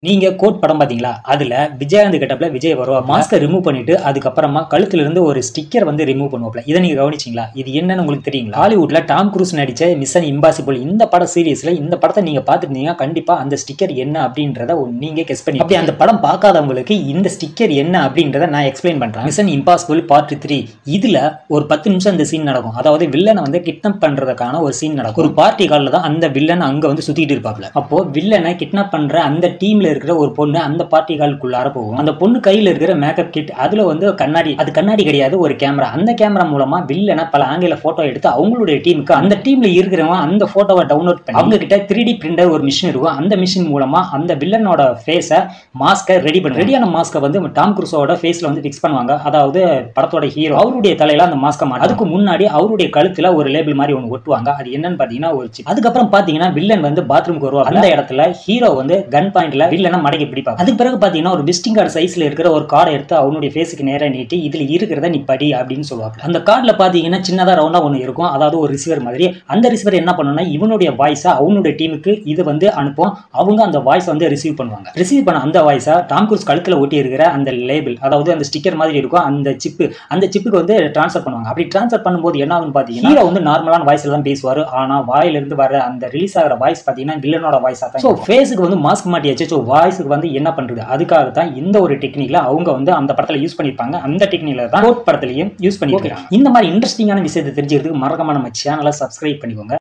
நீங்க கோட் படம் பாத்தீங்களா அதுல விஜயகாந்த் கெட்டப்ல விஜய் வருவா மாஸ்கை ரிமூவ் பண்ணிட்டு அதுக்கப்புறமா கழுத்துல இருந்து ஒரு ஸ்டிக்கர் வந்து ரிமூவ் பண்ணுவாப்ல இதை நீங்க கவனிச்சீங்களா இது என்னன்னு உங்களுக்கு தெரியுங்களா ஹாலிவுட்ல டாம் குரூஸ் நடிச்ச மிஷன் இம்பாசிபிள் இந்த பட சீரிஸ்ல இந்த படத்தை நீங்க பார்த்துருந்தீங்கன்னா கண்டிப்பா அந்த ஸ்டிக்கர் என்ன அப்படின்றத நீங்க கெஸ் பண்ணி அப்படி அந்த படம் பார்க்காதவங்களுக்கு இந்த ஸ்டிக்கர் என்ன அப்படின்றத நான் எக்ஸ்பிளைன் பண்றேன் மிஷன் இம்பாசிபிள் பார்ட் த்ரீ இதுல ஒரு பத்து நிமிஷம் இந்த சீன் நடக்கும் அதாவது வில்லனை வந்து கிட்னாப் பண்றதுக்கான ஒரு சீன் நடக்கும் ஒரு பார்ட்டி காலில் தான் அந்த வில்லன் அங்க வந்து சுத்திட்டு இருப்பாப்ல அப்போ வில்லனை கிட்னாப் பண்ற அந்த டீம்ல இருக்கிற ஒரு பொண்ணு அந்த பார்ட்டி காலுக்குள்ளார போகும் அந்த பொண்ணு கையில இருக்கிற மேக்கப் கிட் அதுல வந்து கண்ணாடி அது கண்ணாடி கிடையாது ஒரு கேமரா அந்த கேமரா மூலமா வில்லனை பல ஆங்கில போட்டோ எடுத்து அவங்களுடைய டீமுக்கு அந்த டீம்ல இருக்கிறவங்க அந்த போட்டோவை டவுன்லோட் பண்ணி அவங்க கிட்ட த்ரீ டி பிரிண்டர் ஒரு மிஷின் இருக்கும் அந்த மிஷின் மூலமா அந்த வில்லனோட ஃபேஸை மாஸ்கை ரெடி பண்ணி ரெடியான மாஸ்கை வந்து டாம் குரூஸோட ஃபேஸ்ல வந்து ஃபிக்ஸ் பண்ணுவாங்க அதாவது படத்தோட ஹீரோ அவருடைய தலையில அந்த மாஸ்கை மாட்டும் அதுக்கு முன்னாடி அவருடைய கழுத்துல ஒரு லேபிள் மாதிரி ஒன்று ஒட்டுவாங்க அது என்னன்னு பாத்தீங்கன்னா ஒரு chip. அதுக்கப்புறம் பாத்தீங்கன்னா வில்லன் வந்து பாத்ரூம்க்கு வருவாங்க அந்த இடத்துல ஹீரோ வந்து கன் பாயிண்ட்ல வில்லனை மடக்கி பிடிப்பாங்க அதுக்கு பிறகு பாத்தீங்கன்னா ஒரு விசிட்டிங் கார்டு சைஸ்ல இருக்கிற ஒரு கார்டை எடுத்து அவனுடைய ஃபேஸுக்கு நேரா நீட்டி இதுல இருக்கிறத நீ படி அப்படின்னு சொல்லுவாங்க அந்த கார்டுல பாத்தீங்கன்னா சின்னதா ரவுண்டா ஒன்று இருக்கும் அதாவது ஒரு ரிசீவர் மாதிரி அந்த ரிசீவர் என்ன பண்ணுன்னா இவனுடைய வாய்ஸை அவனுடைய டீமுக்கு இது வந்து அனுப்பும் அவங்க அந்த வாய்ஸ் வந்து ரிசீவ் பண்ணுவாங்க ரிசீவ் பண்ண அந்த வாய்ஸை டாம் குரூஸ் கழுத்துல ஒட்டி இருக்கிற அந்த லேபிள் அதாவது அந்த ஸ்டிக்கர் மாதிரி இருக்கும் அந்த சிப்பு அந்த சிப்புக்கு வந்து ட்ரான்ஸ்ஃபர் பண்ணுவாங்க அப்படி ட்ரான்ஸ்ஃபர் பண்ணும்போது என்ன ஆகும்னு பாத்தீங்கன்னா ஹீரோ வந்து நார்மலான வாய்ஸ்ல தான் பேசுவார் ஆனா வாயிலிருந்து வர அந்த ரிலீஸ் ஆகிற வாய்ஸ் பாத்தீங்கன்னா வில்லனோட வாய்ஸா தான் ஸோ ஃபேஸுக்கு வந்து மாஸ்க் மாட்டியாச்சு ஸோ வாய்ஸுக்கு வந்து என்ன பண்றது அதுக்காக தான் இந்த ஒரு டெக்னிக்ல அவங்க வந்து அந்த படத்துல யூஸ் பண்ணிருப்பாங்க அந்த டெக்னிக்ல தான் கோட் படத்துலயும் யூஸ் பண்ணிருக்காங்க இந்த மாதிரி இன்ட்ரெஸ்டிங்கான விஷயத்தை தெரிஞ்சுக்கிறதுக்கு மறக்காம நம்ம சேனலை சப்ஸ்கிரைப் பண்ணிக்கோங்க